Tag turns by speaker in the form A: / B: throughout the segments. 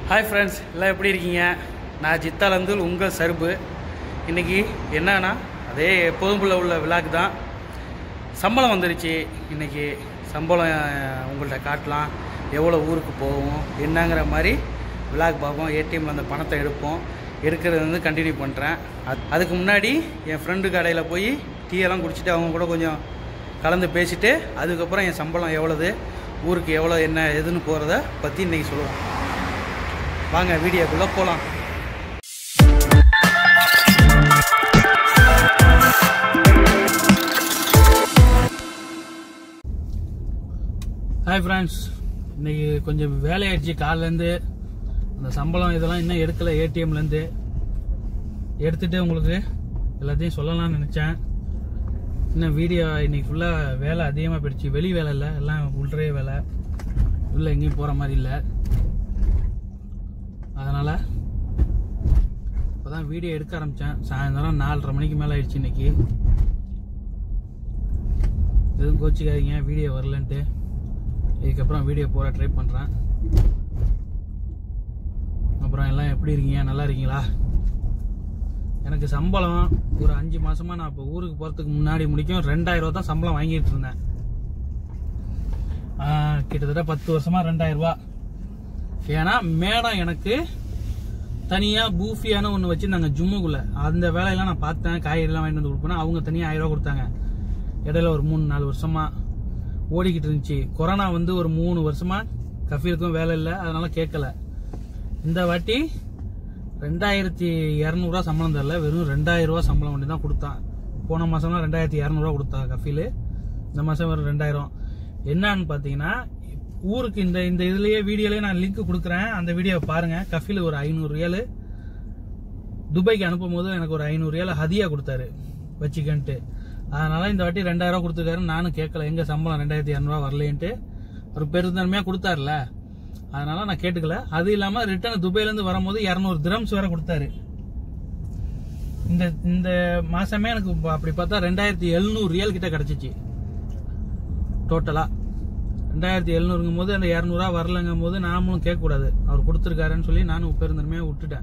A: hi friends எல்லாம் எப்படி இருக்கீங்க நான் ஜித்தாலேருந்து உங்கள் சருப்பு இன்றைக்கி என்னன்னா அதே எப்போதும் போல உள்ள விழாக்கு தான் சம்பளம் வந்துருச்சு இன்றைக்கி சம்பளம் அஹ், உங்கள்ட்ட காட்டலாம் எவ்வளோ ஊருக்கு போவோம் என்னங்கிற மாதிரி விழாக்கு பார்ப்போம் ஏடிஎம்மில் அந்த பணத்தை எடுப்போம் எடுக்கிறது வந்து கண்டினியூ பண்ணுறேன் அது அதுக்கு முன்னாடி என் ஃப்ரெண்டு கடையில் போய் டீ எல்லாம் குடிச்சிட்டு அவங்க கூட கொஞ்சம் கலந்து பேசிட்டு அதுக்கப்புறம் என் சம்பளம் எவ்வளவு ஊருக்கு எவ்வளோ என்ன எதுன்னு போகிறத பற்றி இன்றைக்கி சொல்லுவோம் வாங்க வீடியோக்குள்ளே போகலாம் ஹாய் ஃப்ரெண்ட்ஸ் இன்னைக்கு கொஞ்சம் வேலையாயிடுச்சு காலிலேருந்து அந்த சம்பளம் இதெல்லாம் இன்னும் எடுக்கல ஏடிஎம்லேருந்து எடுத்துட்டு உங்களுக்கு எல்லாத்தையும் சொல்லலாம்னு நினச்சேன் இன்னும் வீடியோ இன்னைக்கு ஃபுல்லாக வேலை அதிகமாக போயிடுச்சு வெளி வேலை இல்லை எல்லாம் உள்றே வேலை உள்ள எங்கேயும் போகிற மாதிரி இல்லை அதனால் இப்போ தான் வீடியோ எடுக்க ஆரம்பித்தேன் சாயந்தரம் நாலரை மணிக்கு மேலே ஆயிடுச்சு இன்னைக்கு எதுவும் கோச்சிக்காதீங்க வீடியோ வரலன்ட்டு இதுக்கப்புறம் வீடியோ போட ட்ரை பண்ணுறேன் அப்புறம் எல்லாம் எப்படி இருக்கீங்க நல்லா இருக்கீங்களா எனக்கு சம்பளம் ஒரு அஞ்சு மாசமா நான் இப்போ ஊருக்கு போகிறதுக்கு முன்னாடி முடிக்கும் ரெண்டாயிரம் ரூபா தான் சம்பளம் வாங்கிட்டு இருந்தேன் ஆஹ், கிட்டத்தட்ட பத்து வருஷமா ரெண்டாயிரம் ரூபா ஏன்னா மேடம் எனக்கு தனியா பூஃபியான ஒன்று வச்சிருந்தாங்க ஜிம்முக்குள்ள அந்த வேலையெல்லாம் நான் பார்த்தேன் காய்கறிலாம் வாங்கிட்டு வந்து கொடுப்பேன் அவங்க தனியாக ஆயிரம் ரூபா கொடுத்தாங்க இடையில ஒரு மூணு நாலு வருஷமா ஓடிக்கிட்டு இருந்துச்சு கொரோனா வந்து ஒரு மூணு வருஷமா கஃபீலுக்கும் வேலை இல்லை அதனால கேட்கல இந்த வாட்டி ரெண்டாயிரத்தி இரநூறுவா சம்பளம் தரல வெறும் ரெண்டாயிரம் ரூபா சம்பளம் மட்டும் தான் கொடுத்தான் போன மாசம்லாம் ரெண்டாயிரத்தி இரநூறுவா கொடுத்தா கஃபீலு இந்த மாசம் வெறும் ரெண்டாயிரம் என்னன்னு பார்த்தீங்கன்னா ஊருக்கு இந்த இந்த இதுலயே வீடியோலயே நான் லிங்க் கொடுக்குறேன் அந்த வீடியோவை பாருங்க கஃபீல் ஒரு ஐநூறு ரியாலு துபாய்க்கு அனுப்பும் போது எனக்கு ஒரு ஐநூறு ரியால் ஹதியா கொடுத்தாரு வச்சுக்கன்ட்டு அதனால இந்த வாட்டி ரெண்டாயிரம் ரூபா கொடுத்துருக்காரு நானும் கேட்கல எங்க சம்பளம் ரெண்டாயிரத்தி இரநூறுவா வரலேன்ட்டு ஒரு பெருந்தன்மையா கொடுத்தாருல அதனால நான் கேட்டுக்கல அது இல்லாம ரிட்டர்ன் துபாயில இருந்து வரும்போது இரநூறு திரம்ஸ் வேற கொடுத்தாரு இந்த இந்த மாசமே எனக்கு இப்ப அப்படி பார்த்தா ரெண்டாயிரத்தி எழுநூறு ரியல் கிட்ட கிடைச்சிச்சு டோட்டலா ரெண்டாயிரத்தி எழுநூறுங்கும் போது அந்த இரநூறுவா வரலங்கும் போது நாமளும் கேட்கக்கூடாது அவர் கொடுத்துருக்காருன்னு சொல்லி நானும் பெருந்தன்மையா விட்டுட்டேன்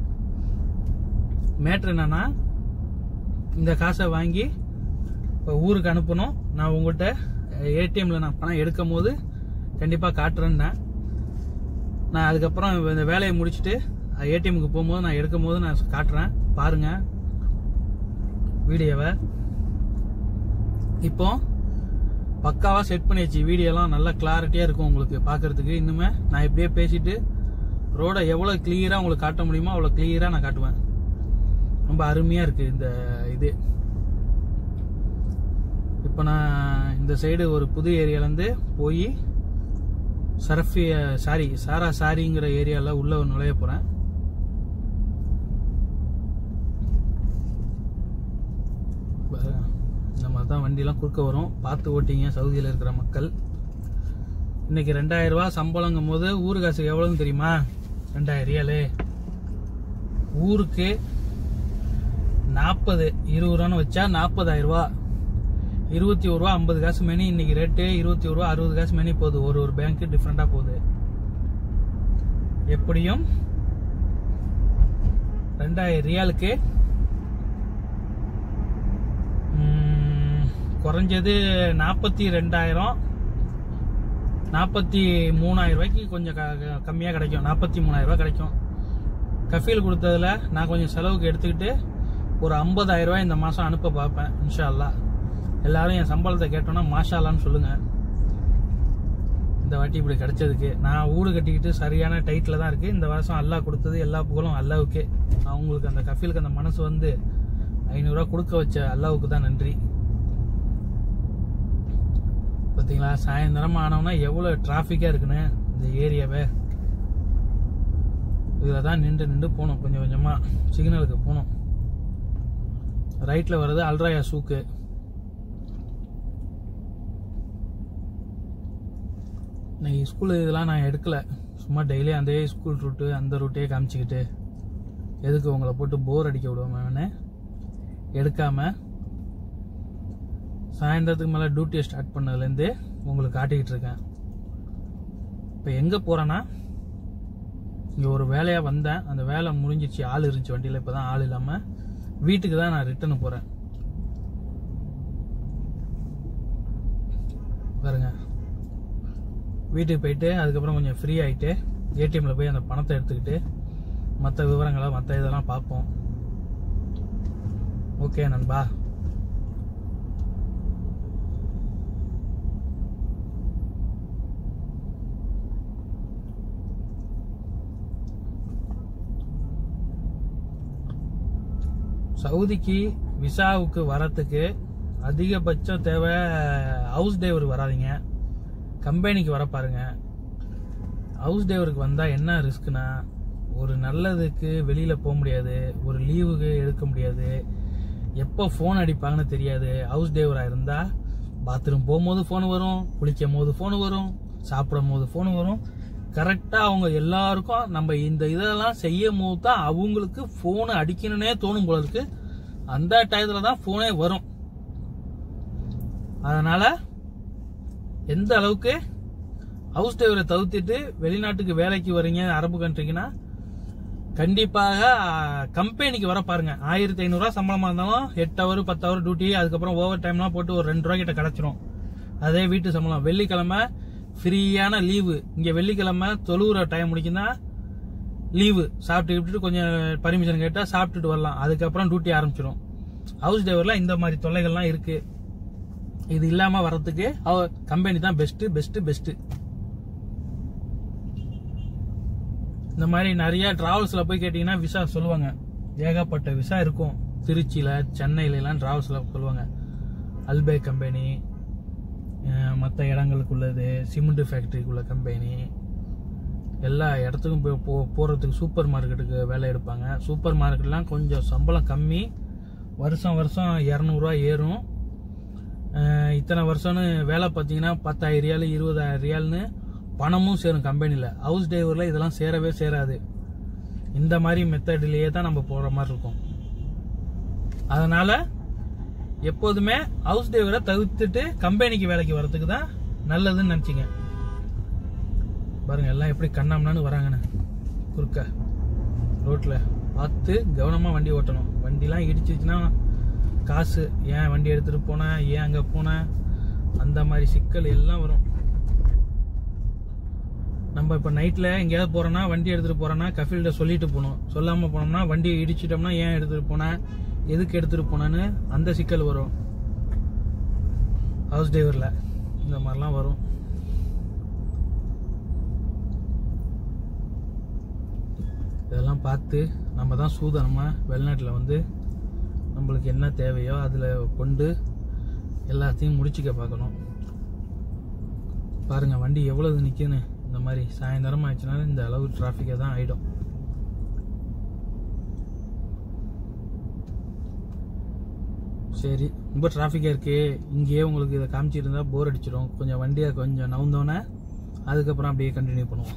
A: மேட்ரு என்னன்னா இந்த காசை வாங்கி இப்போ ஊருக்கு அனுப்பணும் நான் உங்கள்கிட்ட ஏடிஎம்ல நான் பணம் எடுக்கும் போது கண்டிப்பாக காட்டுறேன்னேன் நான் அதுக்கப்புறம் இந்த வேலையை முடிச்சுட்டு ஏடிஎம்க்கு போகும்போது நான் எடுக்கும் போது நான் காட்டுறேன் பாருங்க வீடியோவை இப்போ பக்காவா செட் பண்ணியாச்சு வீடியோலாம் நல்லா கிளாரிட்டியா இருக்கும் உங்களுக்கு பார்க்கிறதுக்கு இன்னுமே நான் இப்படியே பேசிட்டு ரோடை எவ்வளவு கிளியரா உங்களுக்கு காட்ட முடியுமோ அவ்வளவு கிளியரா நான் காட்டுவேன் ரொம்ப அருமையா இருக்கு இந்த இது இப்போ நான் இந்த சைடு ஒரு புது ஏரியாலேருந்து போய் சரஃபிய சாரி சாரா சாரிங்கிற ஏரியாவில் உள்ள நுழைய போகிறேன் இந்த மாதிரி தான் வண்டிலாம் குறுக்க வரும் பார்த்து ஓட்டிங்க சவுதியில் இருக்கிற மக்கள் இன்னைக்கு ரெண்டாயிரம் ரூபாய் சம்பளங்கும் போது ஊரு காசு எவ்வளோன்னு தெரியுமா ரெண்டாயிரம் ரியாலு ஊருக்கு நாற்பது இருபது ரூபான்னு வச்சா நாற்பதாயிரம் ரூபா இருபத்தி ஒரு ரூபா ஐம்பது காசு மணி இன்னைக்கு ரேட்டு இருபத்தி ஒரு ரூபா அறுபது காசு மணி போகுது ஒரு ஒரு பேங்க் டிஃப்ரெண்டா போகுது எப்படியும் ரெண்டாயிரம் ரியாலுக்கு ம், குறைஞ்சது நாற்பத்தி ரெண்டாயிரம் நாற்பத்தி மூணாயிரம் ரூபாய்க்கு கொஞ்சம் க- க- கம்மியா கிடைக்கும் நாற்பத்தி மூணாயிரம் ரூபாய் கிடைக்கும் கஃபீல் கொடுத்ததுல நான் கொஞ்சம் செலவுக்கு எடுத்துக்கிட்டு ஒரு 50000 ரூபாய் இந்த மாசம் அனுப்ப பார்ப்பேன் இன்ஷா அல்லாஹ் எல்லாரும் என் சம்பளத்தை கேட்டோன்னா மாஷாலான்னு சொல்லுங்க இந்த வாட்டி இப்படி கிடைச்சதுக்கு நான் ஊடு கட்டிக்கிட்டு சரியான டைட்டில் தான் இருக்கு இந்த வருஷம் அல்லாஹ் கொடுத்தது எல்லா புகழும் அல்லாவுக்கே அவங்களுக்கு அந்த கஃபீலுக்கு அந்த மனசு வந்து ஐநூறுரூவா கொடுக்க வச்ச அல்லாவுக்கு தான் நன்றி பார்த்தீங்களா சாயந்தரம் ஆனவனா எவ்வளோ டிராஃபிக்காக இருக்குன்னு இந்த ஏரியாவை இதில் தான் நின்று நின்று போகணும் கொஞ்சம் கொஞ்சமாக சிக்னலுக்கு போகணும் ரைட்டில் வர்றது அல்ராயா சூக்கு இன்னைக்கு ஸ்கூல் இதெல்லாம் நான் எடுக்கல சும்மா டெய்லி அந்த ஸ்கூல் ரூட்டு அந்த ரூட்டே காமிச்சிக்கிட்டு எதுக்கு உங்களை போட்டு போர் அடிக்க விடுவேன்னு எடுக்காம சாயந்தரத்துக்கு மேலே டியூட்டியை ஸ்டார்ட் பண்ணதுலேருந்து உங்களுக்கு காட்டிக்கிட்டு இருக்கேன் இப்போ எங்கே போகிறேன்னா இங்கே ஒரு வேலையாக வந்தேன் அந்த வேலை முடிஞ்சிச்சு ஆள் இருந்துச்சு வண்டியில் இப்போ தான் ஆள் இல்லாமல் வீட்டுக்கு தான் நான் ரிட்டர்ன் போகிறேன் பாருங்க வீட்டுக்கு போயிட்டு அதுக்கப்புறம் கொஞ்சம் ஃப்ரீ ஆகிட்டு ஏடிஎம்ல போய் அந்த பணத்தை எடுத்துக்கிட்டு மற்ற விவரங்களை மற்ற இதெல்லாம் பார்ப்போம் ஓகே நண்பா சவுதிக்கு விசாவுக்கு வரத்துக்கு அதிகபட்சம் தேவை ஹவுஸ் டிரைவர் வராதீங்க கம்பெனிக்கு வர பாருங்க ஹவுஸ் டிரைவருக்கு வந்தால் என்ன ரிஸ்க்னா ஒரு நல்லதுக்கு வெளியில் போக முடியாது ஒரு லீவுக்கு எடுக்க முடியாது எப்போ ஃபோன் அடிப்பாங்கன்னு தெரியாது ஹவுஸ் டிரைவராக இருந்தால் பாத்ரூம் போகும்போது ஃபோன் வரும் குளிக்கும் போது ஃபோன் வரும் சாப்பிடும் போது ஃபோன் வரும் கரெக்டாக அவங்க எல்லாருக்கும் நம்ம இந்த இதெல்லாம் செய்யும் போது தான் அவங்களுக்கு ஃபோனு அடிக்கணும்னே தோணும் போல இருக்கு அந்த டயத்தில் தான் ஃபோனே வரும் அதனால எந்த அளவுக்கு ஹவுஸ் டிரைவரை தவிர்த்துட்டு வெளிநாட்டுக்கு வேலைக்கு வரீங்க அரபு கண்ட்ரிக்குன்னா கண்டிப்பாக கம்பெனிக்கு வர பாருங்க ஆயிரத்தி ஐநூறுரூவா சம்பளமா இருந்தாலும் எட்டு ஹவர் பத்து ஹவர் டியூட்டி அதுக்கப்புறம் ஓவர் டைம்லாம் போட்டு ஒரு ரெண்டு ரூபா கிட்ட கிடைச்சிரும் அதே வீட்டு சம்பளம் வெள்ளிக்கிழமை ஃப்ரீயான லீவு இங்க வெள்ளிக்கிழமை தொழுவுற டைம் முடிக்குன்னா லீவு சாப்பிட்டு விட்டுட்டு கொஞ்சம் பர்மிஷன் கேட்டா சாப்பிட்டுட்டு வரலாம் அதுக்கப்புறம் டியூட்டி ஆரம்பிச்சிடும் ஹவுஸ் டிரைவர்ல இந்த மாதிரி தொல்லைகள்லாம் இருக்கு இது இல்லாம வர்றதுக்கு அவ கம்பெனி தான் பெஸ்ட் பெஸ்ட் பெஸ்ட் இந்த மாதிரி நிறைய டிராவல்ஸ்ல போய் கேட்டீங்கன்னா விசா சொல்லுவாங்க ஏகப்பட்ட விசா இருக்கும் திருச்சியில சென்னையில எல்லாம் டிராவல்ஸ்ல சொல்லுவாங்க அல்பே கம்பெனி மற்ற இடங்களுக்குள்ளது சிமெண்ட் ஃபேக்டரிக்குள்ள கம்பெனி எல்லா இடத்துக்கும் போய் போ போகிறதுக்கு சூப்பர் மார்க்கெட்டுக்கு வேலை எடுப்பாங்க சூப்பர் மார்க்கெட்லாம் கொஞ்சம் சம்பளம் கம்மி வருஷம் வருஷம் இரநூறுவா ஏறும் அஹ் இத்தனை வருஷம்னு வேலை பார்த்தீங்கன்னா பத்தாயிரம் ரியால் இருபதாயிரம் ரியால்னு பணமும் சேரும் கம்பெனியில் ஹவுஸ் டிரைவரில் இதெல்லாம் சேரவே சேராது இந்த மாதிரி மெத்தட்லேயே தான் நம்ம போகிற மாதிரி இருக்கும் அதனால எப்போதுமே ஹவுஸ் டிரைவரை தவிர்த்துட்டு கம்பெனிக்கு வேலைக்கு வர்றதுக்கு தான் நல்லதுன்னு நினச்சிங்க பாருங்க எல்லாம் எப்படி கண்ணாமனான்னு வராங்கன்னு குறுக்க ரோட்ல பார்த்து கவனமா வண்டி ஓட்டணும் வண்டிலாம் இடிச்சிச்சுன்னா காசு ஏன் வண்டி எடுத்துட்டு போனேன் ஏன் அங்க போனேன் அந்த மாதிரி சிக்கல் எல்லாம் வரும் நம்ம இப்ப நைட்ல எங்கேயாவது போறோம்னா வண்டி எடுத்துட்டு போறோம்னா கஃபீல்ட சொல்லிட்டு போகணும் சொல்லாம போனோம்னா வண்டி இடிச்சிட்டோம்னா ஏன் எடுத்துட்டு போனேன் எதுக்கு எடுத்துட்டு போனேன்னு அந்த சிக்கல் வரும் ஹவுஸ் டிரைவர்ல இந்த மாதிரிலாம் வரும் இதெல்லாம் பார்த்து நம்ம தான் சூதனமாக வெளிநாட்டில் வந்து நம்மளுக்கு என்ன தேவையோ அதில் கொண்டு எல்லாத்தையும் முடிச்சுக்க பார்க்கணும் பாருங்க வண்டி எவ்வளவு நிற்குன்னு இந்த மாதிரி சாயந்தரம் ஆயிடுச்சுனாலும் இந்த அளவு டிராஃபிக்காக தான் ஆகிடும் சரி ரொம்ப டிராஃபிக்காக இருக்கு இங்கேயே உங்களுக்கு இதை காமிச்சிருந்தா போர் அடிச்சிடும் கொஞ்சம் வண்டியை கொஞ்சம் நவுந்தோன்னே அதுக்கப்புறம் அப்படியே கண்டினியூ பண்ணுவோம்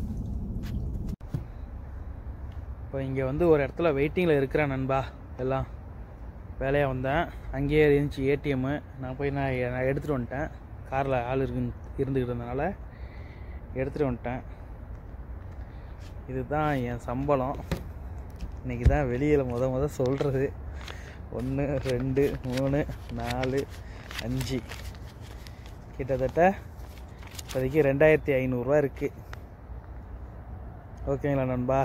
A: இப்போ இங்கே வந்து ஒரு இடத்துல வெயிட்டிங்கில் இருக்கிறேன் நண்பா எல்லாம் வேலையாக வந்தேன் அங்கேயே இருந்துச்சு ஏடிஎம்மு நான் போய் நான் எ- நான் எடுத்துகிட்டு வந்துட்டேன் காரில் ஆள் இருக்கு இருந்துக்கிட்டு இருந்தனால எடுத்துகிட்டு வந்துட்டேன் இதுதான் என் சம்பளம் இன்னைக்கு தான் வெளியில் முத முத சொல்கிறது ஒன்று ரெண்டு மூணு நாலு அஞ்சு கிட்டத்தட்ட இப்போதைக்கு ரெண்டாயிரத்தி ஐநூறுரூவா இருக்குது ஓகேங்களா நண்பா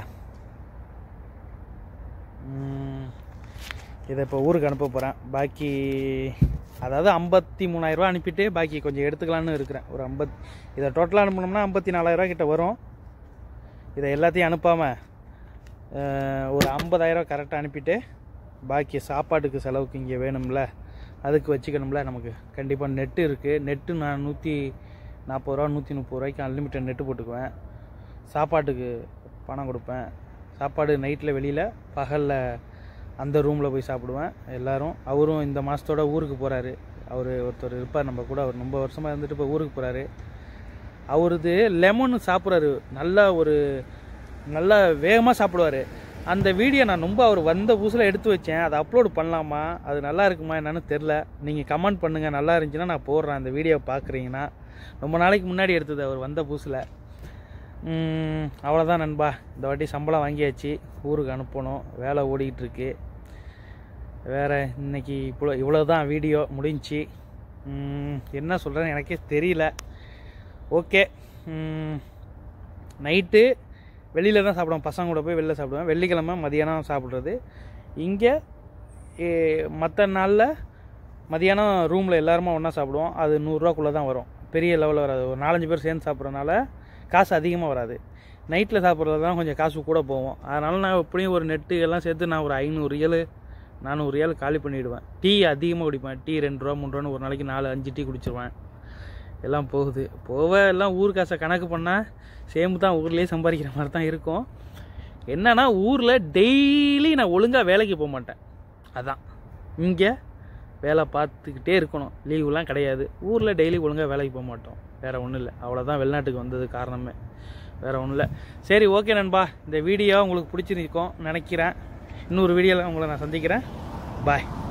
A: ம், இதை இப்போ ஊருக்கு அனுப்ப போகிறேன் பாக்கி அதாவது ஐம்பத்தி மூணாயிரரூவா அனுப்பிட்டு பாக்கி கொஞ்சம் எடுத்துக்கலான்னு இருக்கிறேன் ஒரு ஐம்பத் இதை டோட்டலாக அனுப்பினோம்னா ஐம்பத்தி நாலாயிரரூவா கிட்ட வரும் இதை எல்லாத்தையும் அனுப்பாமல் ஒரு ஐம்பதாயிரம் கரெக்டாக அனுப்பிட்டு பாக்கி சாப்பாட்டுக்கு செலவுக்கு இங்கே வேணும்ல அதுக்கு வச்சுக்கணும்ல நமக்கு கண்டிப்பாக நெட்டு இருக்குது நெட்டு நான் நூற்றி நாற்பது ரூபா நூற்றி முப்பது ரூபாய்க்கு அன்லிமிட்டட் நெட்டு போட்டுக்குவேன் சாப்பாட்டுக்கு பணம் கொடுப்பேன் சாப்பாடு நைட்டில் வெளியில் பகலில் அந்த ரூமில் போய் சாப்பிடுவேன் எல்லாரும் அவரும் இந்த மாதத்தோட ஊருக்கு போகிறாரு அவர் ஒருத்தர் இருப்பார் நம்ம கூட அவர் ரொம்ப வருஷமாக இருந்துட்டு இப்போ ஊருக்கு போகிறாரு அவரது லெமன் சாப்பிட்றாரு நல்லா ஒரு நல்லா வேகமாக சாப்பிடுவார் அந்த வீடியோ நான் ரொம்ப அவர் வந்த புதுசில் எடுத்து வச்சேன் அதை அப்லோட் பண்ணலாமா அது நல்லா இருக்குமா என்னன்னு தெரில நீங்கள் கமெண்ட் பண்ணுங்கள் நல்லா இருந்துச்சுன்னா நான் போடுறேன் அந்த வீடியோ பார்க்குறீங்கன்னா ரொம்ப நாளைக்கு முன்னாடி எடுத்தது அவர் வந்த புதுசில் ம், அவ்வளோதான் நண்பா இந்த வாட்டி சம்பளம் வாங்கியாச்சு ஊருக்கு அனுப்பணும் வேலை ஓடிக்கிட்டு இருக்கு வேறு இன்னைக்கு இவ்வளோ இவ்வளோ தான் வீடியோ முடிஞ்சுச்சு ம், என்ன சொல்கிறேன்னு எனக்கே தெரியல ஓகே நைட்டு வெளியில் தான் சாப்பிடுவேன் பசங்க கூட போய் வெளில சாப்பிடுவேன் வெள்ளிக்கிழமை மதியானம் சாப்பிட்றது இங்கே மற்ற நாளில் மதியானம் ரூமில் எல்லாருமா ஒன்றா சாப்பிடுவோம் அது நூறுரூவாக்குள்ளே தான் வரும் பெரிய லெவலில் வராது ஒரு நாலஞ்சு பேர் சேர்ந்து சாப்பிட்றதுனால காசு அதிகமாக வராது நைட்டில் சாப்பிட்றது தான் கொஞ்சம் காசு கூட போவோம் அதனால் நான் எப்படியும் ஒரு நெட்டு எல்லாம் சேர்த்து நான் ஒரு ஐநூறு ரியல் நானூறு ரியல் காலி பண்ணிவிடுவேன் டீ அதிகமாக குடிப்பேன் டீ ரெண்டு ரூபா மூணு ரூபான்னு ஒரு நாளைக்கு நாலு அஞ்சு டீ குடிச்சிருவேன் எல்லாம் போகுது போக எல்லாம் ஊர் காசை கணக்கு பண்ணால் சேம் தான் ஊர்லேயே சம்பாதிக்கிற மாதிரி தான் இருக்கும் என்னன்னா ஊரில் டெய்லி நான் ஒழுங்காக வேலைக்கு போக மாட்டேன் அதான் இங்கே வேலை பார்த்துக்கிட்டே இருக்கணும் லீவுலாம் கிடையாது ஊரில் டெய்லி ஒழுங்காக வேலைக்கு போக மாட்டோம் வேறு ஒன்றும் இல்லை அவ்வளோதான் வெளிநாட்டுக்கு வந்தது காரணமே வேறு ஒன்றும் இல்லை சரி ஓகே நண்பா இந்த வீடியோ உங்களுக்கு பிடிச்சிருக்கும் நினைக்கிறேன் இன்னொரு வீடியோவில் உங்களை நான் சந்திக்கிறேன் பாய்